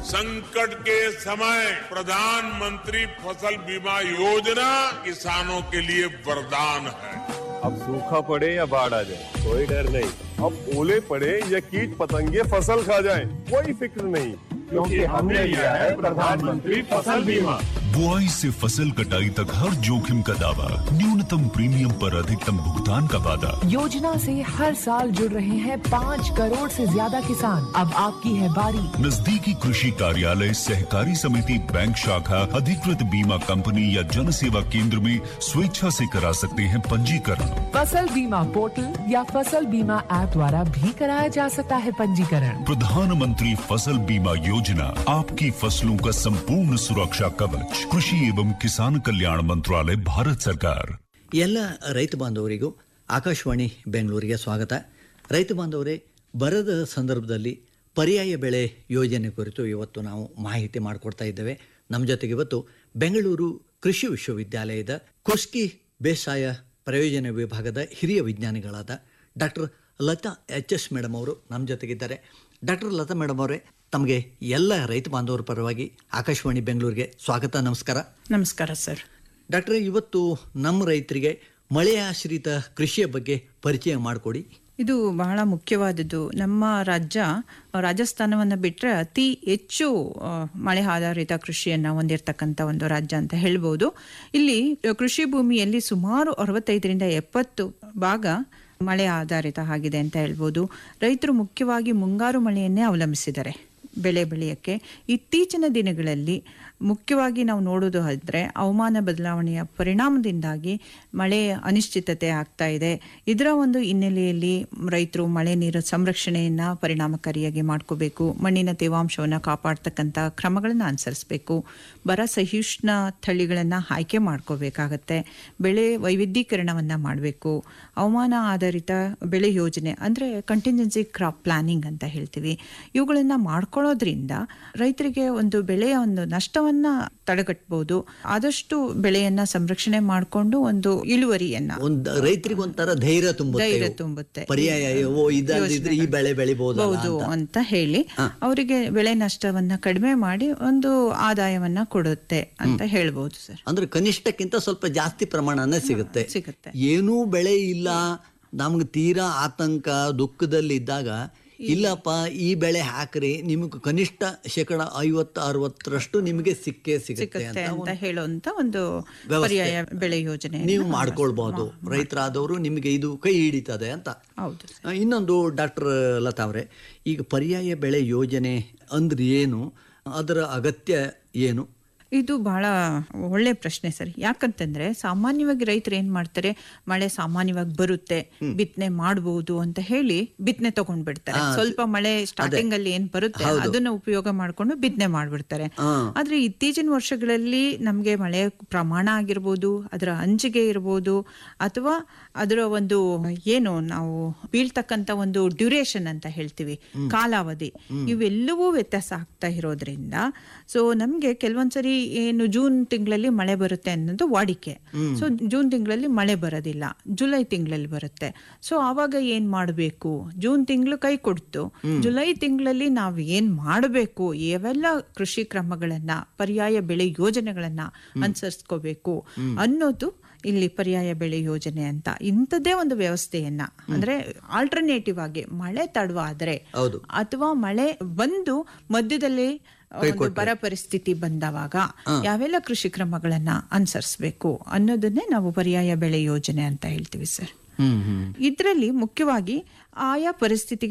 संकट के समय प्रधानमंत्री फसल बीमा योजना किसानों के लिए वरदान है अब सूखा पड़े या बाढ़ आ जाए कोई डर नहीं अब ओले पड़े या कीट पतंगे फसल खा जाए कोई फिक्र नहीं क्योंकि हमने लिया है प्रधानमंत्री फसल बीमा बुआई से फसल कटाई तक हर जोखिम का दावा न्यूनतम प्रीमियम पर अधिकतम भुगतान का वादा योजना से हर साल जुड़ रहे हैं पाँच करोड़ से ज्यादा किसान अब आपकी है बारी नजदीकी कृषि कार्यालय सहकारी समिति बैंक शाखा अधिकृत बीमा कंपनी या जन सेवा केंद्र में स्वेच्छा से करा सकते हैं पंजीकरण फसल बीमा पोर्टल या फसल बीमा ऐप द्वारा भी कराया जा सकता है पंजीकरण प्रधानमंत्री फसल बीमा योजना आपकी फसलों का संपूर्ण सुरक्षा कवच कृषि एवं किसान कल्याण मंत्रालय भारत सरकार ಎಲ್ಲ ರೈತ ಬಾಂಧವರಿಗೂ ಆಕಾಶವಾಣಿ ಬೆಂಗಳೂರಿಗೆ ಸ್ವಾಗತ ರೈತ ಬಾಂಧವರೇ ಬರದ ಸಂದರ್ಭದಲ್ಲಿ ಪರ್ಯಾಯ ಬೆಳೆ ಯೋಜನೆ ಕುರಿತು ಇವತ್ತು ನಾವು ಮಾಹಿತಿ ಮಾಡಿಕೊಡ್ತಾ ಇದ್ದೇವೆ ನಮ್ಮ ಜೊತೆಗೆ ಇವತ್ತು ಬೆಂಗಳೂರು ಕೃಷಿ ವಿಶ್ವವಿದ್ಯಾಲಯದ ಕುಸ್ಕಿ ಬೇಸಾಯ ಪ್ರಯೋಜನ ವಿಭಾಗದ ಹಿರಿಯ ವಿಜ್ಞಾನಿಗಳಾದ doctor Latha H S madam ಅವರು ನಮ್ಮ ಜೊತೆಗಿದ್ದಾರೆ ಡಾಕ್ಟರ್ ಲತಾ ಮೇಡಮ್ ಅವರೇ ತಮಗೆ ಎಲ್ಲ ರೈತ ಬಾಂಧವರ ಪರವಾಗಿ ಆಕಾಶವಾಣಿ ಬೆಂಗಳೂರಿಗೆ ಸ್ವಾಗತ ನಮಸ್ಕಾರ ನಮಸ್ಕಾರ ಸರ್ ಡಾಕ್ಟ್ರೆ ಇವತ್ತು ನಮ್ಮ ರೈತರಿಗೆ ಮಳೆ ಆಶ್ರಿತ ಕೃಷಿಯ ಬಗ್ಗೆ ಪರಿಚಯ ಮಾಡಿಕೊಡಿ ಇದು ಬಹಳ ಮುಖ್ಯವಾದದ್ದು ನಮ್ಮ ರಾಜ್ಯ ರಾಜಸ್ಥಾನವನ್ನು ಬಿಟ್ಟರೆ ಅತಿ ಹೆಚ್ಚು ಆ, ಮಳೆ ಆಧಾರಿತ ಕೃಷಿಯನ್ನು ಹೊಂದಿರತಕ್ಕಂಥ ಒಂದು ರಾಜ್ಯ ಅಂತ ಹೇಳ್ಬೋದು ಇಲ್ಲಿ ಕೃಷಿ ಭೂಮಿಯಲ್ಲಿ ಸುಮಾರು ಅರವತ್ತೈದರಿಂದ ಎಪ್ಪತ್ತು ಭಾಗ ಮಳೆ ಆಧಾರಿತ ಆಗಿದೆ ಅಂತ ಹೇಳ್ಬೋದು ರೈತರು ಮುಖ್ಯವಾಗಿ ಮುಂಗಾರು ಮಳೆಯನ್ನೇ ಅವಲಂಬಿಸಿದ್ದಾರೆ ಬೆಳೆ ಬೆಳೆಯೋಕ್ಕೆ ಇತ್ತೀಚಿನ ದಿನಗಳಲ್ಲಿ ಮುಖ್ಯವಾಗಿ ನಾವು ನೋಡೋದು ಆದರೆ ಹವಾಮಾನ ಬದಲಾವಣೆಯ ಪರಿಣಾಮದಿಂದಾಗಿ ಮಳೆ ಅನಿಶ್ಚಿತತೆ ಆಗ್ತಾ ಇದೆ ಇದರ ಒಂದು ಹಿನ್ನೆಲೆಯಲ್ಲಿ ರೈತರು ಮಳೆ ನೀರು ಸಂರಕ್ಷಣೆಯನ್ನು ಪರಿಣಾಮಕಾರಿಯಾಗಿ ಮಾಡ್ಕೋಬೇಕು ಮಣ್ಣಿನ ತೇವಾಂಶವನ್ನು ಕಾಪಾಡ್ತಕ್ಕಂಥ ಕ್ರಮಗಳನ್ನು ಅನುಸರಿಸಬೇಕು ಬರ ಸಹಿಷ್ಣ ತಳಿಗಳನ್ನು ಆಯ್ಕೆ ಮಾಡ್ಕೋಬೇಕಾಗತ್ತೆ ಬೆಳೆ ವೈವಿಧ್ಯೀಕರಣವನ್ನು ಮಾಡಬೇಕು ಹವಾಮಾನ ಆಧಾರಿತ ಬೆಳೆ ಯೋಜನೆ ಅಂದರೆ ಕಂಟಿಂಜೆನ್ಸಿ ಕ್ರಾಪ್ ಪ್ಲಾನಿಂಗ್ ಅಂತ ಹೇಳ್ತೀವಿ ಇವುಗಳನ್ನು ಮಾಡ್ಕೊಳ್ಳೋದ್ರಿಂದ ರೈತರಿಗೆ ಒಂದು ಬೆಳೆಯ ಒಂದು ನಷ್ಟವನ್ನು ತಡೆಗಟ್ಟಬಹುದು ಆದಷ್ಟು ಬೆಳೆಯನ್ನ ಸಂರಕ್ಷಣೆ ಮಾಡಿಕೊಂಡು ಒಂದು ಇಳುವರಿಯನ್ನ ಒಂದು ರೈತರಿಗೆ ಒಂಥರ ಧೈರ್ಯ ತುಂಬುತ್ತೆ ಧೈರ್ಯ ಇವು. ತುಂಬುತ್ತೆ. ಪರ್ಯಾಯ ಓ ಇದಲ್ಲದಿದ್ರೆ ಈ ಬೆಳೆ ಬೆಳಿಬಹುದು ಹೌದು ಅಂತ ಹೇಳಿ ಅವರಿಗೆ ಬೆಳೆ ನಷ್ಟವನ್ನ ಕಡಿಮೆ ಮಾಡಿ ಒಂದು ಆದಾಯವನ್ನ ಕೊಡುತ್ತೆ ಅಂತ ಹೇಳ್ಬೋದು ಸರ್ ಅಂದ್ರೆ ಕನಿಷ್ಠಕ್ಕಿಂತ ಸ್ವಲ್ಪ ಜಾಸ್ತಿ ಪ್ರಮಾಣನೇ ಸಿಗುತ್ತೆ ಸಿಗುತ್ತೆ. ಏನೂ ಬೆಳೆ ಇಲ್ಲ ನಮ್ಗೆ ತೀರಾ ಆತಂಕ ದುಃಖದಲ್ಲಿ ಇದ್ದಾಗ ಇಲ್ಲಪ್ಪ ಈ ಬೆಳೆ ಹಾಕ್ರಿ ನಿಮಗೆ ಕನಿಷ್ಠ ಶೇಕಡ ಐವತ್ತು ಅರವತ್ತರಷ್ಟು ನಿಮಗೆ ಸಿಕ್ಕೇ ಸಿಗುತ್ತೆ ಸಿಗುತ್ತೆ ಅಂತ ಅಂತ ಹೇಳುವಂತ ಒಂದು ವ್ಯವಸ್ಥೆ. ಪರ್ಯಾಯ ಬೆಳೆ ಯೋಜನೆ ನೀವು ಮಾಡ್ಕೊಳ್ಬಹುದು ರೈತರಾದವರು ನಿಮಗೆ ಇದು ಕೈ ಹಿಡಿತದೆ ಅಂತ ಹೌದು ಆ, ಇನ್ನೊಂದು ಡಾಕ್ಟರ್ ಲತಾ ಅವರೇ ಈಗ ಪರ್ಯಾಯ ಬೆಳೆ ಯೋಜನೆ ಅಂದ್ರೆ ಏನು ಅದರ ಅಗತ್ಯ ಏನು ಇದು ಬಹಳ ಒಳ್ಳೆ ಪ್ರಶ್ನೆ ಸರ್ ಯಾಕಂತಂದ್ರೆ ಸಾಮಾನ್ಯವಾಗಿ ರೈತರು ಏನ್ ಮಾಡ್ತಾರೆ ಮಳೆ ಸಾಮಾನ್ಯವಾಗಿ ಬರುತ್ತೆ ಬಿತ್ತನೆ ಮಾಡಬಹುದು ಅಂತ ಹೇಳಿ ಬಿತ್ತನೆ ತಗೊಂಡ್ಬಿಡ್ತಾರೆ ಸ್ವಲ್ಪ ಮಳೆ ಸ್ಟಾರ್ಟಿಂಗ್ ಅಲ್ಲಿ ಏನ್ ಬರುತ್ತೆ ಅದನ್ನ ಉಪಯೋಗ ಮಾಡ್ಕೊಂಡು ಬಿತ್ತನೆ ಮಾಡ್ಬಿಡ್ತಾರೆ ಆದ್ರೆ ಇತ್ತೀಚಿನ ವರ್ಷಗಳಲ್ಲಿ ನಮ್ಗೆ ಮಳೆ ಪ್ರಮಾಣ ಆಗಿರ್ಬೋದು ಅದರ ಹಂಚಿಗೆ ಇರ್ಬೋದು ಅಥವಾ ಅದರ ಒಂದು ಏನು ನಾವು ಬೀಳ್ತಕ್ಕಂತ ಒಂದು ಡ್ಯೂರೇಷನ್ ಅಂತ ಹೇಳ್ತೀವಿ ಕಾಲಾವಧಿ ಇವೆಲ್ಲವೂ ವ್ಯತ್ಯಾಸ ಆಗ್ತಾ ಇರೋದ್ರಿಂದ ಸೊ ನಮ್ಗೆ ಕೆಲವೊಂದ್ಸರಿ ಏನು ಜೂನ್ ತಿಂಗಳಲ್ಲಿ ಮಳೆ ಬರುತ್ತೆ ಅನ್ನೋದು ವಾಡಿಕೆ ಸೊ ಜೂನ್ ತಿಂಗಳಲ್ಲಿ ಮಳೆ ಬರೋದಿಲ್ಲ ಜುಲೈ ತಿಂಗಳಲ್ಲಿ ಬರುತ್ತೆ ಸೊ ಆವಾಗ ಏನ್ ಮಾಡಬೇಕು ಜೂನ್ ತಿಂಗಳು ಕೈ ಕೊಡ್ತು ಜುಲೈ ತಿಂಗಳಲ್ಲಿ ನಾವು ಏನ್ ಮಾಡಬೇಕು ಯಾವೆಲ್ಲ ಕೃಷಿ ಕ್ರಮಗಳನ್ನ ಪರ್ಯಾಯ ಬೆಳೆ ಯೋಜನೆಗಳನ್ನ ಅನುಸರಿಸ್ಕೋಬೇಕು ಅನ್ನೋದು ಇಲ್ಲಿ ಪರ್ಯಾಯ ಬೆಳೆ ಯೋಜನೆ ಅಂತ ಇಂಥದ್ದೇ ಒಂದು ವ್ಯವಸ್ಥೆಯನ್ನ ಅಂದ್ರೆ ಆಲ್ಟರ್ನೇಟಿವ್ ಆಗಿ ಮಳೆ ತಡವಾದ್ರೆ ಹೌದು. ಅಥವಾ ಮಳೆ ಬಂದು ಮಧ್ಯದಲ್ಲಿ ಒಂದು ಬರ ಪರಿಸ್ಥಿತಿ ಬಂದವಾಗ ಯಾವೆಲ್ಲ ಕೃಷಿ ಕ್ರಮಗಳನ್ನ ಅನುಸರಿಸಬೇಕು ಅನ್ನೋದನ್ನೇ ನಾವು ಪರ್ಯಾಯ ಬೆಳೆ ಯೋಜನೆ ಅಂತ ಹೇಳ್ತೀವಿ ಸರ್ ಹ್ಮ್ ಹ್ಮ್ ಇದರಲ್ಲಿ ಮುಖ್ಯವಾಗಿ ಆಯಾ ಪರಿಸ್ಥಿತಿಗೆ